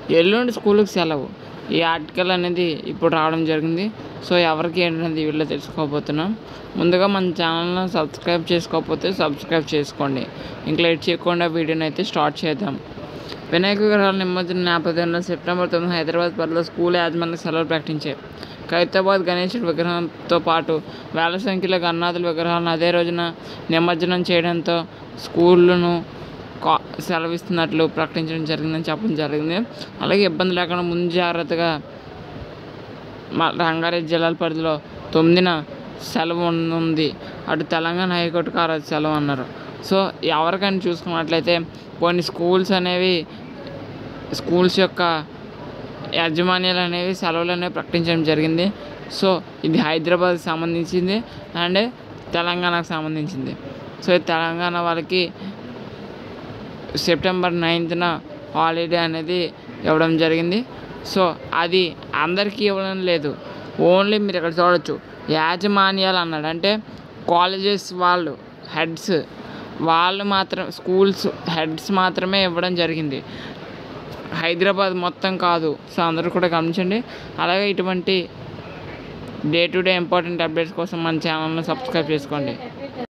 ఎల్లుండి స్కూల్కి సెలవు ఈ ఆర్టికల్ అనేది ఇప్పుడు రావడం జరిగింది సో ఎవరికి ఏంటనేది ఈ వీడియో తెలుసుకోబోతున్నాం ముందుగా మన ఛానల్ని సబ్స్క్రైబ్ చేసుకోకపోతే సబ్స్క్రైబ్ చేసుకోండి ఇంకా లేట్ చేయకుండా వీడియోని అయితే స్టార్ట్ చేద్దాం వినాయక విగ్రహాల నిమజ్జన నేపథ్యంలో సెప్టెంబర్ తొమ్మిది హైదరాబాద్ పరిధిలో స్కూల్ యాజమాన్య సెలవులు ప్రకటించాయి ఖైరతాబాద్ గణేశుడి విగ్రహంతో పాటు వేల సంఖ్యలో గన్నాథుల విగ్రహాలను అదే రోజున నిమజ్జనం చేయడంతో స్కూళ్ళను కా సెలవిస్తున్నట్లు ప్రకటించడం జరిగిందని చెప్పడం జరిగింది అలాగే ఇబ్బంది లేకుండా ముందు జాగ్రత్తగా మా రంగారెడ్డి జిల్లాల పరిధిలో తొమ్మిదిన సెలవు ఉంది అటు తెలంగాణ హైకోర్టుకు ఆ రోజు సెలవు అన్నారు సో ఎవరికైనా చూసుకున్నట్లయితే కొన్ని స్కూల్స్ అనేవి స్కూల్స్ యొక్క యాజమాన్యాలు అనేవి సెలవులు అనేవి ప్రకటించడం జరిగింది సో ఇది హైదరాబాద్కి సంబంధించింది అండ్ తెలంగాణకు సంబంధించింది సో ఈ తెలంగాణ వాళ్ళకి సెప్టెంబర్ నైన్త్న హాలిడే అనేది ఇవ్వడం జరిగింది సో అది అందరికీ ఇవ్వడం లేదు ఓన్లీ మీరు ఇక్కడ చూడొచ్చు యాజమాన్యాలు అన్నాడు అంటే కాలేజెస్ వాళ్ళు హెడ్స్ వాళ్ళు మాత్రం స్కూల్స్ హెడ్స్ మాత్రమే ఇవ్వడం జరిగింది హైదరాబాద్ మొత్తం కాదు సో అందరూ కూడా గమనించండి అలాగే ఇటువంటి day to day important updates కోసం మన ఛానల్ని సబ్స్క్రైబ్ చేసుకోండి